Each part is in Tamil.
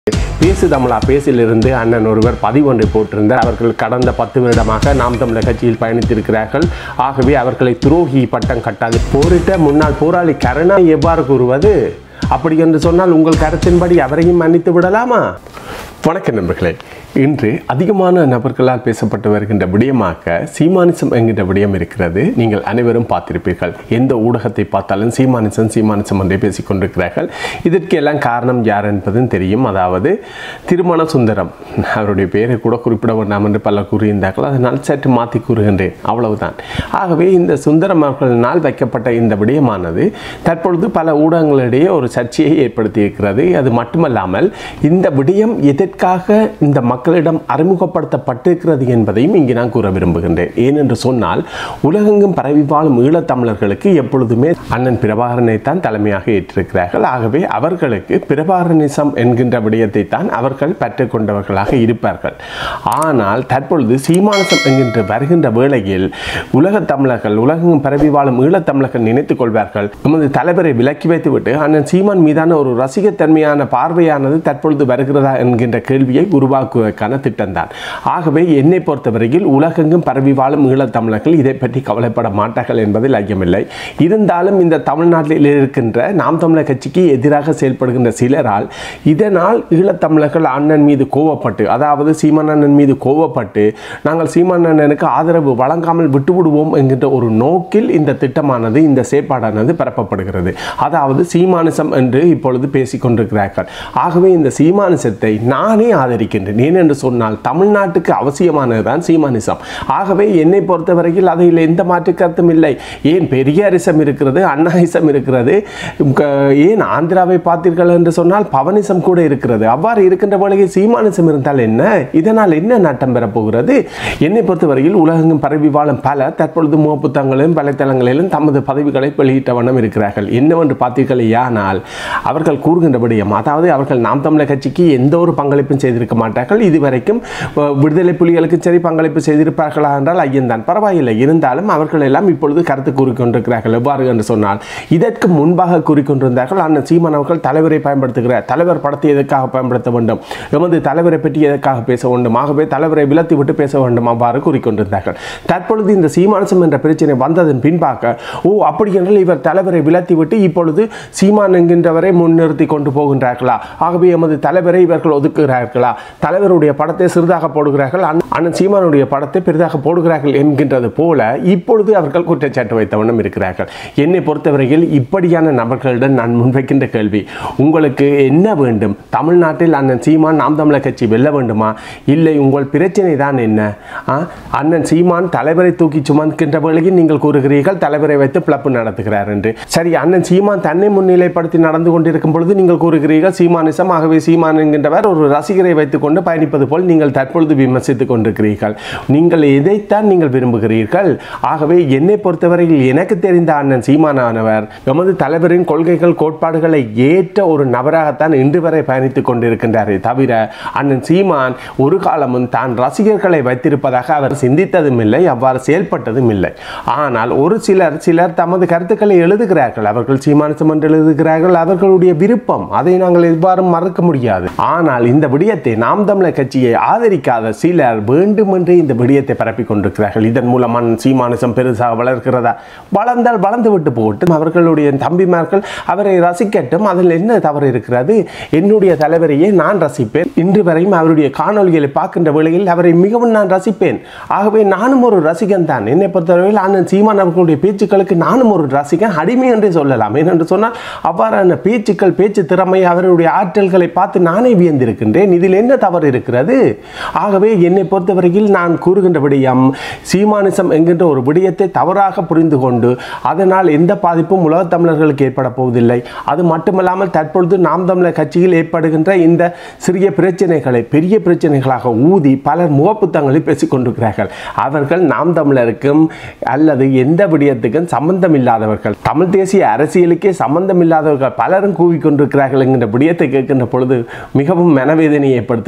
பேசு தமிழா பேசிலிருந்து அண்ணன் ஒருவர் பதிவொன்றை போட்டிருந்தார் அவர்கள் கடந்த பத்து வருடமாக நாம் தமிழர் கட்சியில் பயணித்திருக்கிறார்கள் ஆகவே அவர்களை துரோகி பட்டம் கட்டாது போரிட்ட முன்னாள் போராளி கருணா எவ்வாறு கூறுவது அப்படி என்று சொன்னால் உங்கள் கருத்தின்படி அவரையும் மன்னித்து விடலாமா வணக்கம் நண்பர்களே இன்று அதிகமான நபர்களால் பேசப்பட்டு வருகின்ற விடயமாக சீமானிசம் என்கின்ற விடயம் இருக்கிறது நீங்கள் அனைவரும் பார்த்திருப்பீர்கள் எந்த ஊடகத்தை பார்த்தாலும் சீமானிசம் சீமானிசம் என்றே பேசிக் கொண்டிருக்கிறார்கள் இதற்கு எல்லாம் காரணம் யார் என்பதும் தெரியும் அதாவது திருமண சுந்தரம் அவருடைய பெயரை கூட குறிப்பிட வேண்டாம் என்று பல கூறியிருந்தார்கள் அதனால் சற்று மாற்றி கூறுகின்றேன் அவ்வளவுதான் ஆகவே இந்த சுந்தரம் அவர்களினால் வைக்கப்பட்ட இந்த விடயமானது தற்பொழுது பல ஊடகங்களிடையே ஒரு சர்ச்சையை ஏற்படுத்தியிருக்கிறது அது மட்டுமல்லாமல் இந்த விடயம் எதற்காக இந்த மக்களிடம் அறிமுகப்படுத்தப்பட்டிருக்கிறது என்பதையும் இங்கு நான் கூற விரும்புகின்றேன் ஏனென்று சொன்னால் உலகெங்கும் பரவி வாழும் ஈழத்தமிழர்களுக்கு எப்பொழுதுமே அண்ணன் பிரபாகரனை தான் தலைமையாக ஏற்றிருக்கிறார்கள் ஆகவே அவர்களுக்கு பிரபாகரனிசம் என்கின்ற விடயத்தை தான் அவர்கள் பெற்றுக்கொண்டவர்களாக இருப்பார்கள் ஆனால் தற்பொழுது சீமானிசம் என்கின்ற வருகின்ற வேளையில் உலகத் தமிழர்கள் உலகெங்கும் பரவி வாழும் ஈழத்தமிழர்கள் நினைத்துக் கொள்வார்கள் நமது தலைவரை விலக்கி வைத்துவிட்டு அண்ணன் சீமான் மீதான ஒரு ரசிகத்தன்மையான பார்வையானது தற்பொழுது வருகிறதா என்கின்ற கேள்வியை உருவாக்குவதற்கான திட்டம்தான் ஆகவே என்னை பொறுத்தவரையில் உலகெங்கும் பரவி வாழும் ஈழத்தமிழர்கள் இதை பற்றி கவலைப்பட மாட்டார்கள் என்பதில் ஐயமில்லை இருந்தாலும் இந்த தமிழ்நாட்டில் இருக்கின்ற நாம் தமிழர் கட்சிக்கு எதிராக செயல்படுகின்ற சிலரால் இதனால் ஈழத்தமிழர்கள் அண்ணன் மீது கோவப்பட்டு அதாவது சீமான் அண்ணன் மீது கோவப்பட்டு நாங்கள் சீமான் அண்ணனுக்கு ஆதரவு வழங்காமல் விட்டுவிடுவோம் என்கின்ற ஒரு நோக்கில் இந்த திட்டமானது இந்த செயற்பாடானது பரப்பப்படுகிறது அதாவது சீமானிசம் என்று இப்பொழுது பேசிக் கொண்டிருக்கிறார்கள் ஆகவே இந்த சீமானிசத்தை நானே ஆதரிக்கின்றேன் ஏனென்று சொன்னால் தமிழ்நாட்டுக்கு அவசியமானதுதான் சீமானிசம் ஆகவே என்னை பொறுத்தவரையில் அதில் எந்த மாற்று கருத்தும் இல்லை ஏன் பெரியாரிசம் இருக்கிறது அண்ணாயிசம் இருக்கிறது க- ஏன் ஆந்திராவை பார்த்தீர்கள் என்று சொன்னால் பவனிசம் கூட இருக்கிறது அவ்வாறு இருக்கின்ற வேளையில் சீமானிசம் இருந்தால் என்ன இதனால் என்ன நட்டம் பெறப்போகிறது என்னை பொறுத்தவரையில் உலகெங்கும் பரவி வாழும் பல தற்பொழுது முகப்புத்தகங்களிலும் வலைத்தளங்களிலும் தமது பதவிகளை வெளியிட்ட வண்ணம் இருக்கிறார்கள் என்னவென்று பார்த்தீர்களே ஆனால் அவர்கள் கூறுகின்ற விடயம் அதாவது அவர்கள் நாம் தமிழர் கட்சிக்கு எந்த ஒரு பங்களிப்பும் செய்திருக்க மாட்டார்கள் இதுவரைக்கும் அஹ், விடுதலை புலிகளுக்கு சரி பங்களிப்பு செய்திருப்பார்களா என்றால் ஐயன்தான் பரவாயில்லை இருந்தாலும் அவர்கள் எல்லாம் இப்பொழுது கருத்து கூறிக்கொண்டிருக்கிறார்கள் எவ்வாறு என்று சொன்னால் இதற்கு முன்பாக கூறிக்கொண்டிருந்தார்கள் அண்ணன் சீமான் அவர்கள் தலைவரை பயன்படுத்துகிறார் தலைவர் படத்தை எதற்காக பயன்படுத்த வேண்டும் எமது தலைவரை பற்றி எதற்காக பேச வேண்டும் ஆகவே தலைவரை விலத்தி விட்டு பேச வேண்டும் அவ்வாறு கூறிக்கொண்டிருந்தார்கள் தற்பொழுது இந்த சீமானசம் என்ற பிரச்சனை வந்ததன் பின்பாக ஓ அப்படி என்றால் இவர் தலைவரை விலத்தி விட்டு இப்பொழுது சீமான் என்கின்றவரை முன்னிறுத்தி கொண்டு போகின்றார்களா ஆகவே எமது தலைவரை இவர்கள் ஒதுக்குகிறார்களா தலைவருடைய படத்தை சிறிதாக போடுகிறார்கள் அண்ணன் அண்ணன் சீமானுடைய படத்தை பெரிதாக போடுகிறார்கள் என்கின்றது போல இப்பொழுது அவர்கள் குற்றச்சாட்டு வைத்த வண்ணம் இருக்கிறார்கள் என்னை பொறுத்தவரையில் இப்படியான நபர்களிடம் நான் முன்வைக்கின்ற கேள்வி உங்களுக்கு என்ன வேண்டும் தமிழ்நாட்டில் அண்ணன் சீமான் நாம் தமிழர் கட்சி வெல்ல வேண்டுமா இல்லை உங்கள் பிரச்சனை தான் என்ன ஆ? அண்ணன் சீமான் தலைவரை தூக்கி சுமக்கின்ற வேளையில் நீங்கள் கூறுகிறீர்கள் தலைவரை வைத்து பிளப்பு நடத்துகிறார் என்று சரி அண்ணன் சீமான் தன்னை முன்னிலைப்படுத்தி நடந்து கொண்டிருக்கும் பொழுது நீங்கள் கூறுகிறீர்கள் சீமானிசம் ஆகவே சீமான் என்கின்றவர் ஒரு ரசிகரை வைத்துக்கொண்டு பயணிப்பது போல் நீங்கள் தற்பொழுது விமர்சித்துக் கொண்டிருக்கிறீர்கள் நீங்கள் எதைத்தான் நீங்கள் விரும்புகிறீர்கள் ஆகவே என்னை பொறுத்தவரையில் எனக்கு தெரிந்த அண்ணன் சீமானானவர் எமது தலைவரின் கொள்கைகள் கோட்பாடுகளை ஏற்ற ஒரு நபராகத்தான் இன்று வரை பயணித்துக் கொண்டிருக்கின்றாரே தவிர அண்ணன் சீமான் ஒரு காலமும் தான் ரசிகர்களை வைத்திருப்பதாக அவர் சிந்தித்ததும் இல்லை அவ்வாறு செயல்பட்டதும் இல்லை ஆனால் ஒரு சிலர் சிலர் தமது கருத்துக்களை எழுதுகிறார்கள் அவர்கள் சீமானிசம் என்று எழுதுகிறார்கள் அவர்களுடைய விருப்பம் அதை நாங்கள் எவ்வாறும் மறக்க முடியாது ஆனால் இந்த விடயத்தை நாம் தமிழர் கட்சியை ஆதரிக்காத சிலர் வேண்டுமென்றே இந்த விடயத்தை பரப்பிக் கொண்டிருக்கிறார்கள் இதன் மூலம் அண்ணன் சீமானிசம் பெருசாக வளர்க்கிறதா வளர்ந்தால் வளர்ந்து விட்டு போகட்டும் அவர்களுடைய தம்பிமார்கள் அவரை ரசிக்கட்டும் அதில் என்ன தவறு இருக்கிறது என்னுடைய தலைவரையே நான் ரசிப்பேன் இன்று வரையும் அவருடைய காணொலிகளை பார்க்கின்ற வேளையில் அவரை மிகவும் நான் ரசிப்பேன் ஆகவே நானும் ஒரு ரசிகன் தான் என்னை பொறுத்தவரையில் அண்ணன் சீமான் அவர்களுடைய பேச்சுக்களுக்கு நானும் ஒரு ரசிகன் அடிமை என்றே சொல்லலாம் ஏனென்று சொன்னால் அவ்வாறான பேச்சுக்கள் பேச்சு திறமை அவருடைய ஆற்றல்களை பார்த்து நானே வியந்திருக்கின்றேன் இதில் என்ன தவறு இருக்கிறது ஆகவே என்னை பொறுத்தவரையில் நான் கூறுகின்ற விடயம் சீமானிசம் என்கின்ற ஒரு விடயத்தை தவறாக புரிந்து கொண்டு அதனால் எந்த பாதிப்பும் உலகத் தமிழர்களுக்கு ஏற்பட போவதில்லை அது மட்டுமல்லாமல் தற்பொழுது நாம் தமிழர் கட்சியில் ஏற்படுகின்ற இந்த சிறிய பிரச்சனைகளை பெரிய பிரச்சனைகளாக ஊதி பலர் முகப்புத்தங்களில் பேசிக் கொண்டிருக்கிறார்கள் அவர்கள் நாம் தமிழருக்கும் அல்லது எந்த விடயத்துக்கும் சம்பந்தம் இல்லாதவர்கள் தமிழ் தேசிய அரசியலுக்கே சம்பந்தம் இல்லாதவர்கள் பலரும் கூவிக்கொண்டிருக்கிறார்கள் என்கின்ற விடயத்தை கேட்கின்ற பொழுது மிகவும் மனவேதனையை ஏற்படுத்துகிறது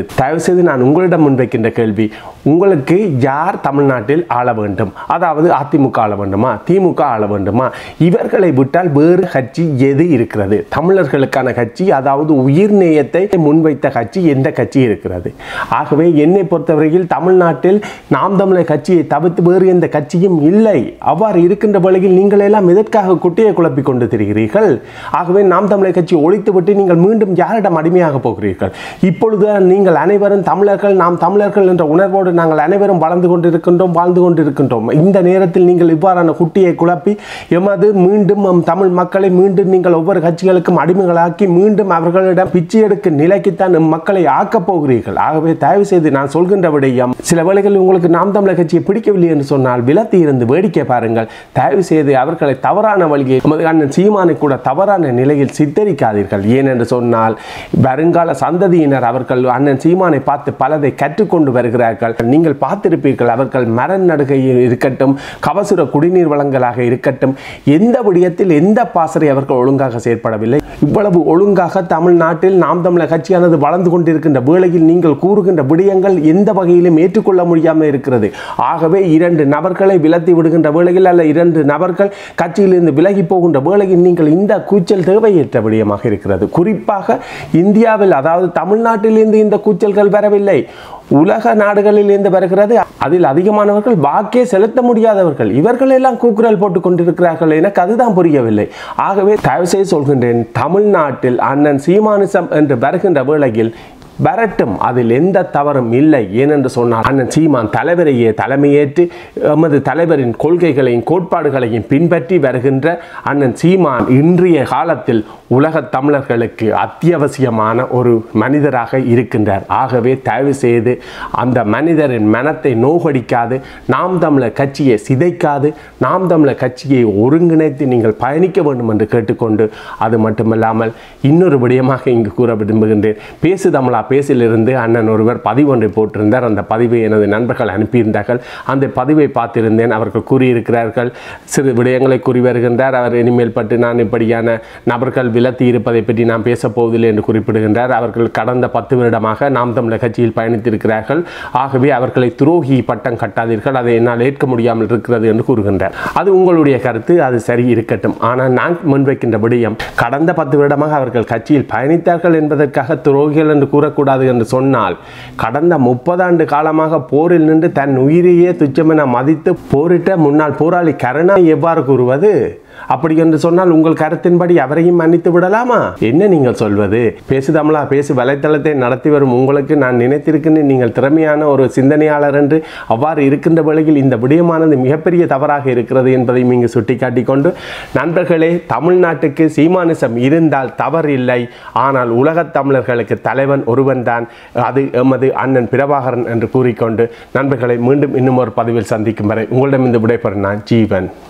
தயவு செய்து நான் உங்களிடம் முன்வைக்கின்ற கேள்வி உங்களுக்கு யார் தமிழ்நாட்டில் ஆள வேண்டும் அதாவது அதிமுக ஆள வேண்டுமா திமுக ஆள வேண்டுமா இவர்களை விட்டால் வேறு கட்சி எது இருக்கிறது தமிழர்களுக்கான கட்சி அதாவது உயிர் நேயத்தை முன்வைத்த கட்சி எந்த கட்சி இருக்கிறது ஆகவே என்னை பொறுத்தவரையில் தமிழ்நாட்டில் நாம் தமிழர் கட்சியை தவிர்த்து வேறு எந்த கட்சியும் இல்லை அவ்வாறு இருக்கின்ற வேளையில் நீங்கள் எல்லாம் எதற்காக குட்டையை குழப்பிக் கொண்டு திரிகிறீர்கள் ஆகவே நாம் தமிழர் கட்சி ஒழித்துவிட்டு நீங்கள் மீண்டும் யாரிடம் அடிமையாக போகிறீர்கள் இப்பொழுது நீங்கள் அனைவரும் தமிழர்கள் நாம் தமிழர்கள் என்ற உணர்வோடு நாங்கள் அனைவரும் வளர்ந்து கொண்டிருக்கின்றோம் வாழ்ந்து கொண்டிருக்கின்றோம் இந்த நேரத்தில் நீங்கள் இவ்வாறான குட்டியை குழப்பி எமது மீண்டும் நம் தமிழ் மக்களை மீண்டும் நீங்கள் ஒவ்வொரு கட்சிகளுக்கும் அடிமைகளாக்கி மீண்டும் அவர்களிடம் பிச்சை எடுக்கும் நிலைக்குத்தான் நம் மக்களை ஆக்கப் போகிறீர்கள் ஆகவே தயவு செய்து நான் சொல்கின்ற விடயம் சில வேளைகளில் உங்களுக்கு நாம் தமிழர் கட்சியை பிடிக்கவில்லை என்று சொன்னால் விலத்தி இருந்து வேடிக்கை பாருங்கள் தயவு செய்து அவர்களை தவறான வழியை நமது அண்ணன் சீமானை கூட தவறான நிலையில் சித்தரிக்காதீர்கள் ஏனென்று சொன்னால் வருங்கால சந்ததியினர் அவர்கள் அண்ணன் சீமானை பார்த்து பலதை கற்றுக்கொண்டு வருகிறார்கள் நீங்கள் பார்த்திருப்பீர்கள் அவர்கள் மரம் நடுகையில் இருக்கட்டும் கபசுர குடிநீர் வழங்கலாக இருக்கட்டும் எந்த விடயத்தில் எந்த பாசறை அவர்கள் ஒழுங்காக செயற்படவில்லை இவ்வளவு ஒழுங்காக தமிழ்நாட்டில் நாம் தமிழர் கட்சியானது வளர்ந்து கொண்டிருக்கின்ற வேளையில் நீங்கள் கூறுகின்ற விடயங்கள் எந்த வகையிலும் ஏற்றுக்கொள்ள முடியாமல் இருக்கிறது ஆகவே இரண்டு நபர்களை விலத்தி விடுகின்ற வேளையில் அல்ல இரண்டு நபர்கள் கட்சியிலிருந்து விலகி போகின்ற வேளையில் நீங்கள் இந்த கூச்சல் தேவையற்ற விடயமாக இருக்கிறது குறிப்பாக இந்தியாவில் அதாவது தமிழ்நாட்டிலிருந்து இந்த கூச்சல்கள் வரவில்லை உலக நாடுகளில் இருந்து வருகிறது அதில் அதிகமானவர்கள் வாக்கே செலுத்த முடியாதவர்கள் இவர்கள் எல்லாம் கூக்குரல் போட்டுக் கொண்டிருக்கிறார்கள் எனக்கு அதுதான் புரியவில்லை ஆகவே தயவு செய்து சொல்கின்றேன் தமிழ்நாட்டில் அண்ணன் சீமானிசம் என்று வருகின்ற வேளையில் வரட்டும் அதில் எந்த தவறும் இல்லை ஏனென்று சொன்னால் அண்ணன் சீமான் தலைவரையே தலைமையேற்று எமது தலைவரின் கொள்கைகளையும் கோட்பாடுகளையும் பின்பற்றி வருகின்ற அண்ணன் சீமான் இன்றைய காலத்தில் உலகத் தமிழர்களுக்கு அத்தியாவசியமான ஒரு மனிதராக இருக்கின்றார் ஆகவே தயவு செய்து அந்த மனிதரின் மனத்தை நோகடிக்காது நாம் தமிழர் கட்சியை சிதைக்காது நாம் தமிழர் கட்சியை ஒருங்கிணைத்து நீங்கள் பயணிக்க வேண்டும் என்று கேட்டுக்கொண்டு அது மட்டுமல்லாமல் இன்னொரு விடயமாக இங்கு கூற விரும்புகின்றேன் பேசு தமிழா பேசிலிருந்து அண்ணன் ஒருவர் பதிவு ஒன்றை போட்டிருந்தார் அந்த பதிவை எனது நண்பர்கள் அனுப்பியிருந்தார்கள் அந்த பதிவை பார்த்திருந்தேன் அவர்கள் கூறியிருக்கிறார்கள் சிறு விடயங்களை கூறி வருகின்றார் அவர் இனிமேல் பட்டு நான் இப்படியான நபர்கள் விலத்தி இருப்பதை பற்றி நான் பேசப் போவதில்லை என்று குறிப்பிடுகின்றார் அவர்கள் கடந்த பத்து வருடமாக நாம் தமிழர் கட்சியில் பயணித்திருக்கிறார்கள் ஆகவே அவர்களை துரோகி பட்டம் கட்டாதீர்கள் அதை என்னால் ஏற்க முடியாமல் இருக்கிறது என்று கூறுகின்றார் அது உங்களுடைய கருத்து அது சரி இருக்கட்டும் ஆனால் நான் முன்வைக்கின்ற விடயம் கடந்த பத்து வருடமாக அவர்கள் கட்சியில் பயணித்தார்கள் என்பதற்காக துரோகிகள் என்று கூறக்கூடாது என்று சொன்னால் கடந்த முப்பதாண்டு காலமாக போரில் நின்று தன் உயிரையே துச்சமென மதித்து போரிட்ட முன்னாள் போராளி கருணா எவ்வாறு கூறுவது அப்படி என்று சொன்னால் உங்கள் கருத்தின்படி அவரையும் மன்னித்து விடலாமா என்ன நீங்கள் சொல்வது பேசு தமிழா பேசு வலைத்தளத்தை நடத்தி வரும் உங்களுக்கு நான் நினைத்திருக்கின்றேன் நீங்கள் திறமையான ஒரு சிந்தனையாளர் என்று அவ்வாறு இருக்கின்ற வேளையில் இந்த விடயமானது மிகப்பெரிய தவறாக இருக்கிறது என்பதையும் இங்கு சுட்டிக்காட்டி கொண்டு நண்பர்களே தமிழ்நாட்டுக்கு சீமானிசம் இருந்தால் தவறில்லை ஆனால் உலகத் தமிழர்களுக்கு தலைவன் ஒருவன்தான் அது எமது அண்ணன் பிரபாகரன் என்று கூறிக்கொண்டு நண்பர்களை மீண்டும் இன்னும் ஒரு பதிவில் சந்திக்கும் வரை உங்களிடம் இந்த விடைபெறும் நான் ஜீவன்